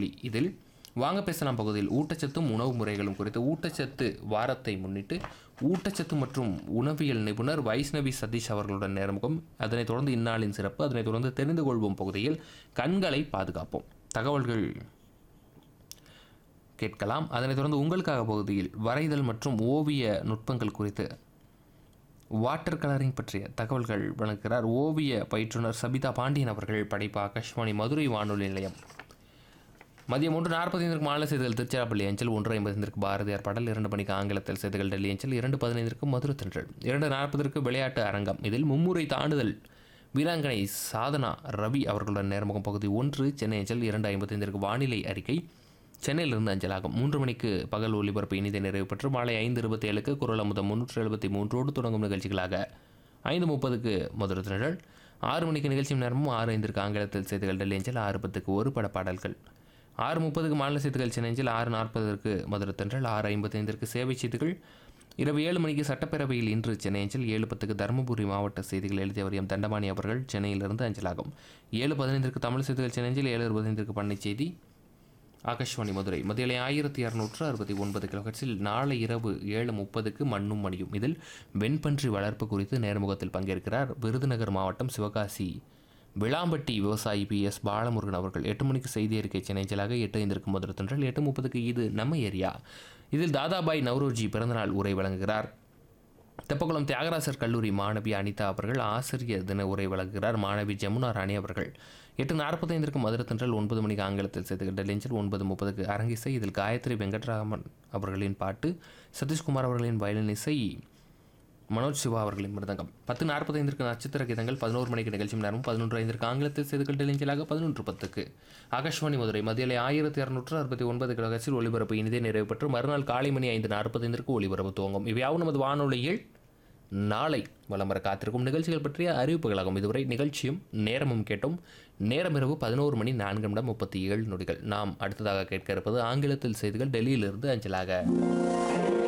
ஒளி இதில் வாங்க பேசலாம் பகுதியில் ஊட்டச்சத்தும் உணவு முறைகளும் குறித்து ஊட்டச்சத்து வாரத்தை முன்னிட்டு ஊட்டச்சத்து மற்றும் உணவியல் நிபுணர் வைஷ்ணவி சதீஷ் அவர்களுடன் நேர்முகம் அதனைத் தொடர்ந்து இந்நாளின் சிறப்பு அதனைத் தொடர்ந்து தெரிந்து கொள்வோம் பகுதியில் கண்களை பாதுகாப்போம் தகவல்கள் கேட்கலாம் அதனைத் தொடர்ந்து உங்களுக்காக பகுதியில் வரைதல் மற்றும் ஓவிய நுட்பங்கள் குறித்து வாட்டர் கலரிங் பற்றிய தகவல்கள் வழங்குகிறார் ஓவிய பயிற்றுனர் சபிதா பாண்டியன் அவர்கள் படைப்பு ஆகாஷ்வாணி மதுரை வானொலி நிலையம் மதியம் ஒன்று நாற்பத்தைந்திற்கு மாநில செய்திகள் திருச்சிராப்பள்ளி அஞ்சல் ஒன்று ஐம்பத்தைந்திற்கு பாரதியார் பாடல் இரண்டு மணிக்கு ஆங்கிலத்தில் செய்திகள் டெல்லி அஞ்சல் இரண்டு பதினைந்திற்கு மதுரை தென்றல் இரண்டு நாற்பதற்கு விளையாட்டு அரங்கம் இதில் மும்முறை தாண்டுதல் வீராங்கனை சாதனா ரவி அவர்களுடன் நேர்முகம் பகுதி ஒன்று சென்னை அஞ்சல் இரண்டு ஐம்பத்தைந்திற்கு வானிலை அறிக்கை சென்னையிலிருந்து அஞ்சலாகும் மூன்று மணிக்கு பகல் ஒலிபரப்பு இனிதை நிறைவு பெற்று மாலை ஐந்து இருபத்தி ஏழுக்கு குரல் அமுதம் முன்னூற்றி எழுபத்தி மூன்றோடு தொடங்கும் நிகழ்ச்சிகளாக ஐந்து முப்பதுக்கு மதுரை திணறல் ஆறு மணிக்கு நிகழ்ச்சி நேரமும் ஆறு ஐந்திற்கு ஆங்கிலத்தில் செய்திகள் டெல்லி அஞ்சல் ஆறு பத்துக்கு ஒரு பட பாடல்கள் ஆறு முப்பதுக்கு மாநில செய்திகள் சென்னை அஞ்சல் ஆறு நாற்பதற்கு மதுரை தென்றல் ஆறு ஐம்பத்தைந்திற்கு சேவை செய்திகள் இரவு ஏழு மணிக்கு சட்டப்பேரவையில் இன்று சென்னை அஞ்சல் ஏழு பத்துக்கு தருமபுரி மாவட்ட செய்திகள் எழுதியவர் எம் தண்டபாணி அவர்கள் சென்னையிலிருந்து அஞ்சலாகும் ஏழு பதினைந்திற்கு தமிழ் செய்திகள் சென்னை அஞ்சல் ஏழு பதினைந்திற்கு பண்ணை செய்தி ஆகாஷ்வாணி மதுரை மதியலை ஆயிரத்தி இரநூற்று அறுபத்தி ஒன்பது கிலோஹெட்ஸில் நாளை இரவு ஏழு முப்பதுக்கு மண்ணும் மணியும் இதில் வெண்பன்றி வளர்ப்பு குறித்து நேர்முகத்தில் பங்கேற்கிறார் விருதுநகர் மாவட்டம் சிவகாசி விளாம்பட்டி விவசாயி பி எஸ் பாலமுருகன் அவர்கள் எட்டு மணிக்கு செய்தி அறிக்கை சென்னைச்சலாக எட்டு ஐந்திற்கு மதுரை தென்றல் எட்டு முப்பதுக்கு இது நம்ம ஏரியா இதில் தாதாபாய் நவ்ரோஜி பிறந்தநாள் உரை வழங்குகிறார் தெப்பக்குளம் தியாகராசர் கல்லூரி மாணவி அனிதா அவர்கள் ஆசிரியர் தின உரை வழங்குகிறார் மாணவி ஜமுனா ராணி அவர்கள் எட்டு நாற்பத்தைந்திற்கு மதுரை தென்றல் ஒன்பது மணிக்கு ஆங்கிலத்தில் சேர்த்துக்கிட்ட லெஞ்சல் ஒன்பது முப்பதுக்கு அரங்கிசை இதில் காயத்ரி வெங்கட்ராமன் அவர்களின் பாட்டு சதீஷ்குமார் அவர்களின் வயலின் இசை மனோஜ் சிவா அவர்களின் மிருதங்கம் பத்து நாற்பத்தைந்திற்கு நட்சத்திர கீதங்கள் பதினோரு மணிக்கு நிகழ்ச்சி நேரம் பதினொன்று ஐந்திற்கு ஆங்கிலத்தில் செய்திகள் டெலிஞ்சலாக பதினொன்று பத்துக்கு ஆகாஷ்வாணி மதுரை மதியலை ஆயிரத்தி இரநூற்று அறுபத்தி ஒன்பது கிலோகத்தில் ஒலிபரப்பு இனிதே நிறைவு பெற்று மறுநாள் காலை மணி ஐந்து நாற்பத்தைந்திற்கு ஒலிபரப்பு துவங்கும் இவையாவும் நமது வானொலியில் நாளை வலம் வர காத்திருக்கும் நிகழ்ச்சிகள் பற்றிய அறிவிப்புகளாகும் இதுவரை நிகழ்ச்சியும் நேரமும் கேட்டோம் நேரம் இரவு பதினோரு மணி நான்கு நிமிடம் முப்பத்தி ஏழு நொடிகள் நாம் அடுத்ததாக கேட்க இருப்பது ஆங்கிலத்தில் செய்திகள் டெல்லியிலிருந்து அஞ்சலாக